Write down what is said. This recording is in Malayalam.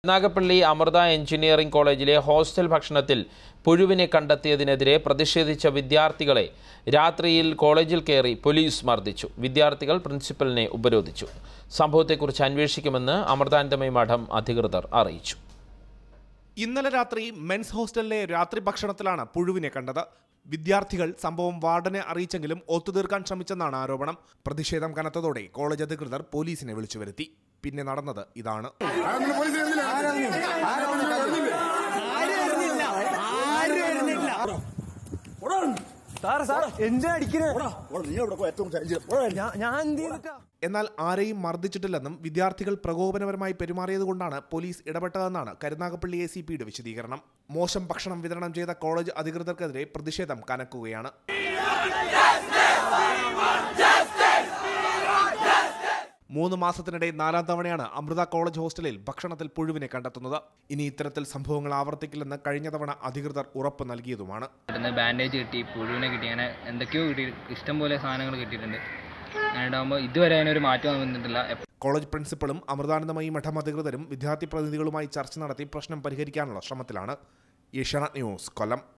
നാഗപ്പള്ളി അമൃത എഞ്ചിനീയറിംഗ് കോളേജിലെ ഹോസ്റ്റൽ ഭക്ഷണത്തിൽ പുഴുവിനെ കണ്ടെത്തിയതിനെതിരെ പ്രതിഷേധിച്ച വിദ്യാർത്ഥികളെ രാത്രിയിൽ കോളേജിൽ കയറി പോലീസ് മർദ്ദിച്ചു വിദ്യാർത്ഥികൾ പ്രിൻസിപ്പലിനെ ഉപരോധിച്ചു സംഭവത്തെക്കുറിച്ച് അന്വേഷിക്കുമെന്ന് അമൃതാനന്ദമയി മഠം അധികൃതർ അറിയിച്ചു ഇന്നലെ രാത്രി മെൻസ് ഹോസ്റ്റലിലെ രാത്രി ഭക്ഷണത്തിലാണ് പുഴുവിനെ കണ്ടത് വിദ്യാർത്ഥികൾ സംഭവം വാർഡനെ അറിയിച്ചെങ്കിലും ഒത്തുതീർക്കാൻ ശ്രമിച്ചെന്നാണ് ആരോപണം പ്രതിഷേധം കനത്തതോടെ കോളേജ് അധികൃതർ പോലീസിനെ വിളിച്ചു വരുത്തി പിന്നെ നടന്നത് ഇതാണ് എന്നാൽ ആരെയും മർദ്ദിച്ചിട്ടില്ലെന്നും വിദ്യാർത്ഥികൾ പ്രകോപനപരമായി പെരുമാറിയതുകൊണ്ടാണ് പോലീസ് ഇടപെട്ടതെന്നാണ് കരുനാഗപ്പള്ളി എ സി പിയുടെ വിശദീകരണം മോശം ഭക്ഷണം വിതരണം ചെയ്ത കോളേജ് അധികൃതർക്കെതിരെ പ്രതിഷേധം കനക്കുകയാണ് മൂന്ന് മാസത്തിനിടെ നാലാം തവണയാണ് അമൃത കോളേജ് ഹോസ്റ്റലിൽ ഭക്ഷണത്തിൽ പുഴുവിനെ കണ്ടെത്തുന്നത് ഇനി ഇത്തരത്തിൽ സംഭവങ്ങൾ ആവർത്തിക്കില്ലെന്ന് കഴിഞ്ഞ തവണ അധികൃതർ ഉറപ്പ് നൽകിയതുമാണ് കിട്ടുന്ന ബാൻഡേജ് കിട്ടി പുഴുവിനെ കിട്ടി അങ്ങനെ എന്തൊക്കെയോ കിട്ടി ഇഷ്ടം പോലെ സാധനങ്ങൾ കിട്ടിയിട്ടുണ്ട് അങ്ങനെ ഉണ്ടാകുമ്പോൾ ഇതുവരെ അതിനൊരു മാറ്റം വന്നിട്ടില്ല കോളേജ് പ്രിൻസിപ്പളും അമൃതാനന്ദമയി മഠം അധികൃതരും വിദ്യാർത്ഥി പ്രതിനിധികളുമായി ചർച്ച നടത്തി പ്രശ്നം പരിഹരിക്കാനുള്ള ശ്രമത്തിലാണ് ഏഷ്യാനെറ്റ് ന്യൂസ് കൊല്ലം